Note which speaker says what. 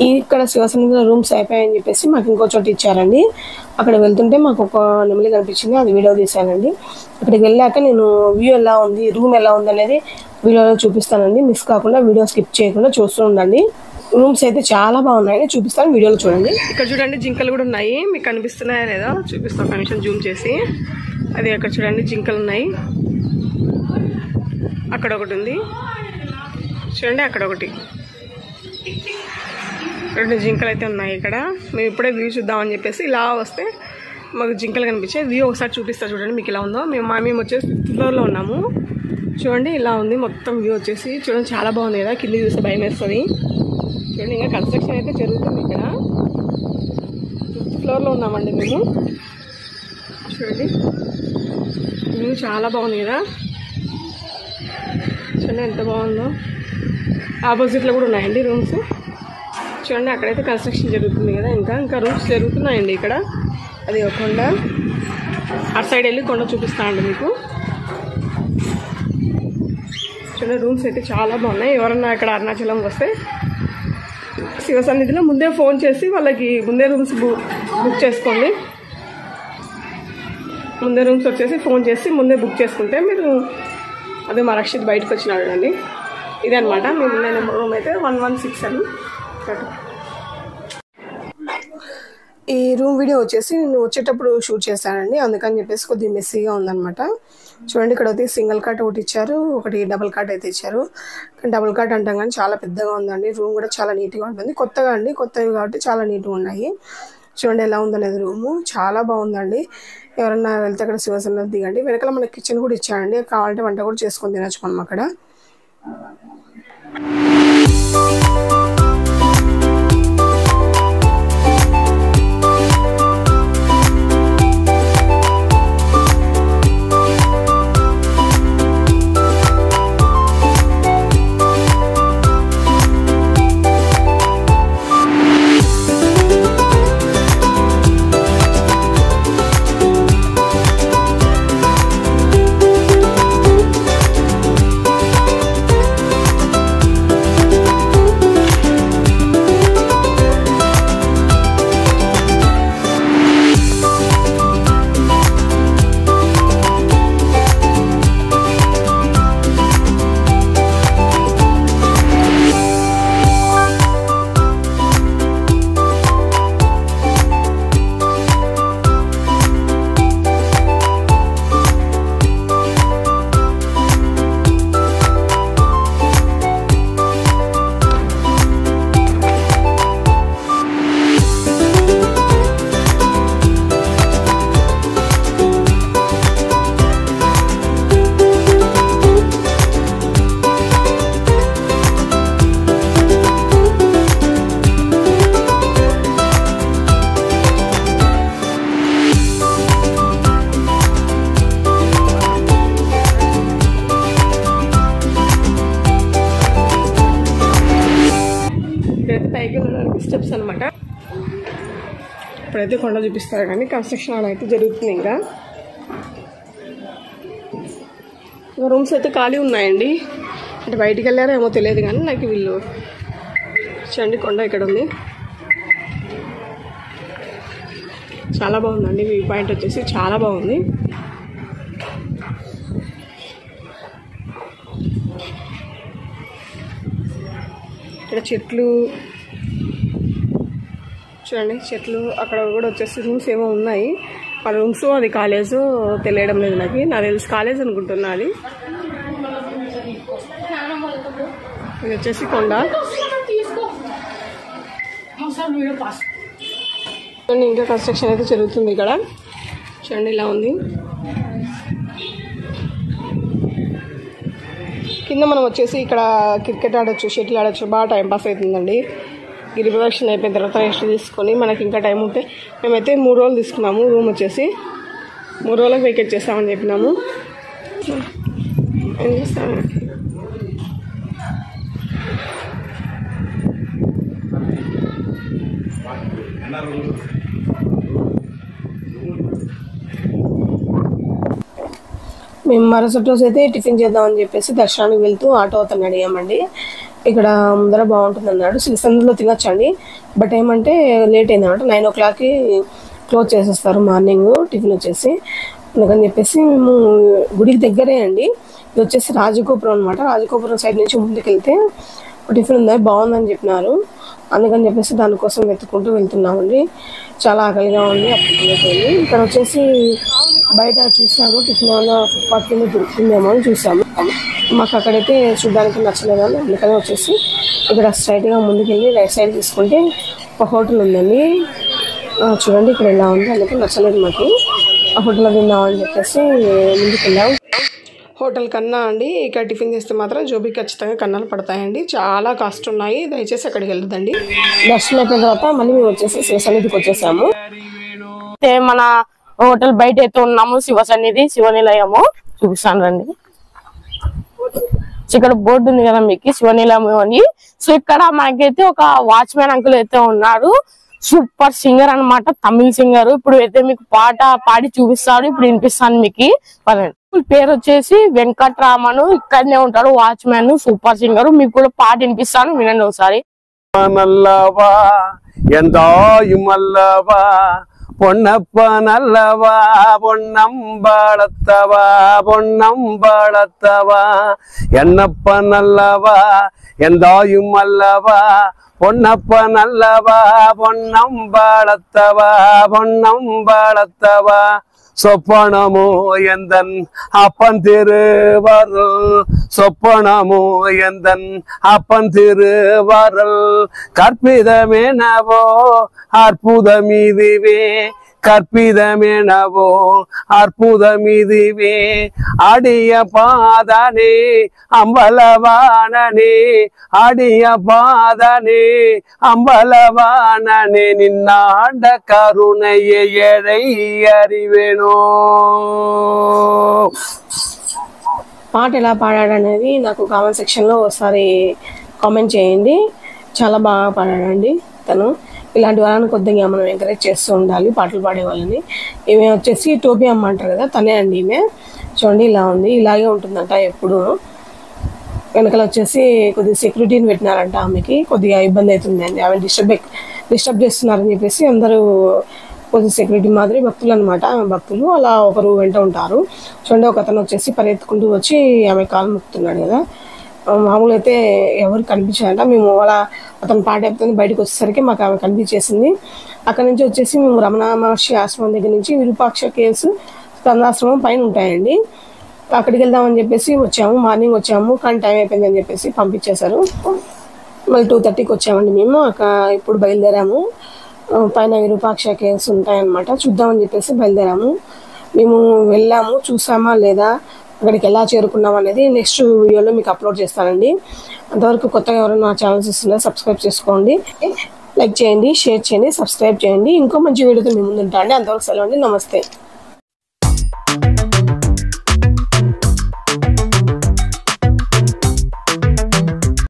Speaker 1: ఈ ఇక్కడ శివసన్నిధిలో రూమ్స్ అయిపోయాయని చెప్పేసి మాకు ఇంకో చోట ఇచ్చారండి అక్కడ వెళ్తుంటే మాకు ఒక నెమలి కనిపించింది అది వీడియో తీశానండి అక్కడికి వెళ్ళాక నేను వ్యూ ఎలా ఉంది రూమ్ ఎలా ఉంది అనేది వీడియోలో చూపిస్తానండి మిస్ కాకుండా వీడియో స్కిప్ చేయకుండా చూస్తూ ఉండండి రూమ్స్ అయితే చాలా బాగున్నాయి చూపిస్తాను వీడియోలో చూడండి ఇక్కడ చూడండి జింకలు కూడా ఉన్నాయి మీకు కనిపిస్తున్నాయా లేదా చూపిస్తాను ఒక నిమిషం జూమ్ చేసి అది అక్కడ చూడండి జింకలు ఉన్నాయి అక్కడ ఒకటి ఉంది చూడండి అక్కడ ఒకటి రెండు జింకలు అయితే ఉన్నాయి ఇక్కడ మేము ఇప్పుడే వ్యూ చూద్దామని చెప్పేసి ఇలా వస్తే మాకు జింకలు కనిపించాయి వ్యూ ఒకసారి చూపిస్తా చూడండి మీకు ఎలా ఉందో మేము మా మేము వచ్చేసి ఫిఫ్త్ ఫ్లోర్లో ఉన్నాము చూడండి ఇలా ఉంది మొత్తం వ్యూ వచ్చేసి చూడండి చాలా బాగుంది కదా కింద చూస్తే భయం వేస్తుంది చూడండి ఇంకా కన్స్ట్రక్షన్ అయితే జరుగుతుంది ఇక్కడ ఫిఫ్త్ ఫ్లోర్లో ఉన్నామండి మేము చూడండి వ్యూ చాలా బాగుంది కదా చూడండి ఎంత బాగుందో ఆపోజిట్లో కూడా ఉన్నాయండి రూమ్స్ చూడండి అక్కడైతే కన్స్ట్రక్షన్ జరుగుతుంది కదా ఇంకా ఇంకా రూమ్స్ జరుగుతున్నాయండి ఇక్కడ అది ఒక కొండ అటు సైడ్ వెళ్ళి కొండ చూపిస్తానండి మీకు చూడండి రూమ్స్ అయితే చాలా బాగున్నాయి ఎవరన్నా ఇక్కడ అరుణాచలం వస్తే శివ సన్నిధిలో ముందే ఫోన్ చేసి వాళ్ళకి ముందే రూమ్స్ బుక్ బుక్ చేసుకోండి ముందే రూమ్స్ వచ్చేసి ఫోన్ చేసి ముందే బుక్ చేసుకుంటే మీరు అదే మా రక్షిత్ బయటకు వచ్చినాడు అండి ఇదే అనమాట మేము ఉన్న నెంబర్ రూమ్ అయితే వన్ వన్ సిక్స్ అని ఈ రూమ్ వీడియో వచ్చేసి నేను వచ్చేటప్పుడు షూట్ చేశానండి అందుకని చెప్పేసి కొద్దిగా మెస్సీగా ఉందన్నమాట చూడండి ఇక్కడ అయితే సింగిల్ కాట్ ఒకటి ఇచ్చారు ఒకటి డబుల్ కాట్ అయితే ఇచ్చారు కానీ డబుల్ కాట్ అంటాం కానీ చాలా పెద్దగా ఉందండి రూమ్ కూడా చాలా నీట్గా ఉంటుంది కొత్తగా అండి కొత్తవి కాబట్టి చాలా నీట్గా ఉన్నాయి చూడండి ఎలా ఉందనేది రూము చాలా బాగుందండి ఎవరన్నా వెళ్తే అక్కడ శివసన్న దిగండి వెనకాల మనకి కిచెన్ కూడా ఇచ్చారండి కావాలంటే వంట కూడా చేసుకొని తినచ్చు మనం అక్కడ ఇక్కడైతే పైకి వెళ్ళడానికి స్టెప్స్ అనమాట ఇప్పుడైతే కొండ చూపిస్తారు కానీ కన్స్ట్రక్షన్ అలా అయితే జరుగుతుంది ఇంకా ఇంకా రూమ్స్ అయితే ఖాళీ ఉన్నాయండి అంటే బయటికి వెళ్ళారో ఏమో తెలియదు కానీ నాకు వీళ్ళు చూడండి కొండ ఇక్కడ ఉంది చాలా బాగుందండి వ్యూ పాయింట్ వచ్చేసి చాలా బాగుంది ఇక్కడ చెట్లు చూడండి చెట్లు అక్కడ కూడా వచ్చేసి రూమ్స్ ఏమో ఉన్నాయి ఆ రూమ్స్ అది కాలేజ్ తెలియడం లేదు నాకు నాకు తెలిసి కాలేజ్ అనుకుంటున్నా అది ఇది వచ్చేసి కొండ చూడండి ఇంకా కన్స్ట్రక్షన్ అయితే జరుగుతుంది ఇక్కడ చూడండి ఇలా ఉంది కింద మనం వచ్చేసి ఇక్కడ క్రికెట్ ఆడొచ్చు షటిల్ ఆడొచ్చు బాగా టైం పాస్ అవుతుందండి గిరి ప్రదక్షిణ అయిపోయిన తర్వాత రెస్ట్ తీసుకొని మనకి ఇంకా టైం ఉంటే మేమైతే మూడు రోజులు తీసుకున్నాము రూమ్ వచ్చేసి మూడు రోజులకు వెకేట్ చేస్తామని చెప్పినాము ఏం చేస్తాము మేము మరుసటి రోజు అయితే టిఫిన్ చేద్దామని చెప్పేసి దర్శనానికి వెళ్తూ ఆటో అతను అడిగామండి ఇక్కడ ముందర బాగుంటుంది అన్నాడు సిరిసందులో తినొచ్చండి బట్ ఏమంటే లేట్ అయింది అనమాట నైన్ ఓ క్లాక్కి క్లోజ్ చేసేస్తారు మార్నింగ్ టిఫిన్ వచ్చేసి అందుకని చెప్పేసి మేము గుడికి దగ్గరే అండి ఇది వచ్చేసి రాజగోపురం అనమాట రాజగోపురం సైడ్ నుంచి ముందుకు వెళ్తే టిఫిన్ ఉంది బాగుందని చెప్పినారు అందుకని చెప్పేసి దానికోసం వెతుక్కుంటూ వెళ్తున్నామండి చాలా ఆకలిగా ఉంది అప్పుడు వెళ్ళి ఇక్కడ వచ్చేసి బయట చూసాము టిఫిన్ ఏమైనా ఫుట్పాత్ కింద దొరుకుతుందేమో అని చూసాము మాకు అక్కడైతే చూడడానికి నచ్చలేదు అని అందుకని వచ్చేసి ఇక్కడ స్ట్రైట్గా ముందుకెళ్ళి రైట్ సైడ్ తీసుకుంటే ఒక హోటల్ ఉందండి ఆ, చూడండి ఇక్కడ ఎలా ఉంది అందుకే నచ్చలేదు మాకు ఆ హోటల్లో తిందామని చెప్పేసి ముందుకు వెళ్ళాం హోటల్ కన్నా అండి ఇక్కడ టిఫిన్ చేస్తే మాత్రం జోబీ ఖచ్చితంగా కన్నాలు పడతాయండి చాలా కాస్ట్ ఉన్నాయి దయచేసి అక్కడికి వెళ్ళదండి దర్శనం అయిపోయిన తర్వాత మళ్ళీ మేము వచ్చేసి శివ సన్నిధికి వచ్చేసాము
Speaker 2: అయితే మన హోటల్ బయట అయితే ఉన్నాము శివ సన్నిధి శివ నిలయము చూపిస్తాను రండి సో ఇక్కడ బోర్డు ఉంది కదా మీకు శివ నిలయం అని సో ఇక్కడ మనకైతే ఒక వాచ్మెన్ అంకుల్ అయితే ఉన్నారు సూపర్ సింగర్ అన్నమాట తమిళ సింగర్ ఇప్పుడు అయితే మీకు పాట పాడి చూపిస్తాడు ఇప్పుడు వినిపిస్తాను మీకు పదండి. పేరు వచ్చేసి వెంకట్రామను ఇక్కడనే ఉంటాడు వాచ్మెన్ సూపర్ సింగర్ మీకు కూడా పాట వినిపిస్తాను వినండి ఒకసారి
Speaker 3: నల్లవా ఎందాయుమల్లవా பொன்னப்ப நல்லவா பொன்னம்பாளத்தவா பொன்னம்பாளத்தவா என்னப்ப நல்லவா எந்தாயும் அல்லவா பொன்னப்ப நல்லவா பொன்னம்பாளத்தவா பொன்னம்பாளத்தவா சொப்பனமோ எந்தன் அப்பன் திருவருள் சொப்பனமோ எந்தன் அப்பன் திருவருள் கற்பிதமெனவோ அற்புதமிதுவே கற்பிதமெனவோ அற்புதமிதுவே அடிய பாதனே அம்பலவானனே அடிய பாதனே அம்பலவானனே நின்னாண்ட கருணையை எழை அறிவேனோ
Speaker 1: పాట ఎలా పాడాడు అనేది నాకు కామెంట్ సెక్షన్లో ఒకసారి కామెంట్ చేయండి చాలా బాగా పాడాడండి తను ఇలాంటి వాళ్ళని కొద్దిగా మనం ఎంకరేజ్ చేస్తూ ఉండాలి పాటలు పాడే వాళ్ళని ఈమె వచ్చేసి టోపీ అమ్మ అంటారు కదా తనే అండి ఈమె చూడండి ఇలా ఉంది ఇలాగే ఉంటుందంట ఎప్పుడు వెనకాల వచ్చేసి కొద్దిగా సెక్యూరిటీని పెట్టినారంట ఆమెకి కొద్దిగా ఇబ్బంది అవుతుంది అండి ఆమె డిస్టర్బ్ డిస్టర్బ్ చేస్తున్నారని చెప్పేసి అందరూ కొద్దిగా సెక్యూరిటీ మాదిరి భక్తులు అనమాట భక్తులు అలా ఒకరు వెంట ఉంటారు చూడండి ఒక అతను వచ్చేసి పరిగెత్తుకుంటూ వచ్చి ఆమె కాలు ముక్కుతున్నాడు కదా ఆ, మామూలు అయితే ఎవరు కనిపించారంట మేము అలా అతను పాట అయిపోతుంది బయటకు వచ్చేసరికి మాకు ఆమె కనిపించేసింది అక్కడ నుంచి వచ్చేసి మేము రమణ మహర్షి ఆశ్రమం దగ్గర నుంచి విరూపాక్ష కేవ్స్ స్కందాశ్రమం పైన ఉంటాయండి అక్కడికి వెళ్దామని చెప్పేసి వచ్చాము మార్నింగ్ వచ్చాము కానీ టైం అయిపోయిందని చెప్పేసి పంపించేశారు మళ్ళీ టూ థర్టీకి వచ్చామండి మేము అక్కడ ఇప్పుడు బయలుదేరాము ఆ, పైన విరూపాక్ష కేవ్స్ ఉంటాయన్నమాట చూద్దామని చెప్పేసి బయలుదేరాము మేము వెళ్ళాము చూసామా లేదా అక్కడికి ఎలా చేరుకున్నాం అనేది నెక్స్ట్ వీడియోలో మీకు అప్లోడ్ చేస్తానండి అంతవరకు కొత్తగా ఎవరైనా నా ఛానల్స్ ఇస్తున్నారో సబ్స్క్రైబ్ చేసుకోండి లైక్ చేయండి షేర్ చేయండి సబ్స్క్రైబ్ చేయండి ఇంకో మంచి వీడియోతో మీ ముందు ఉంటాండి అంతవరకు సెలవు అండి నమస్తే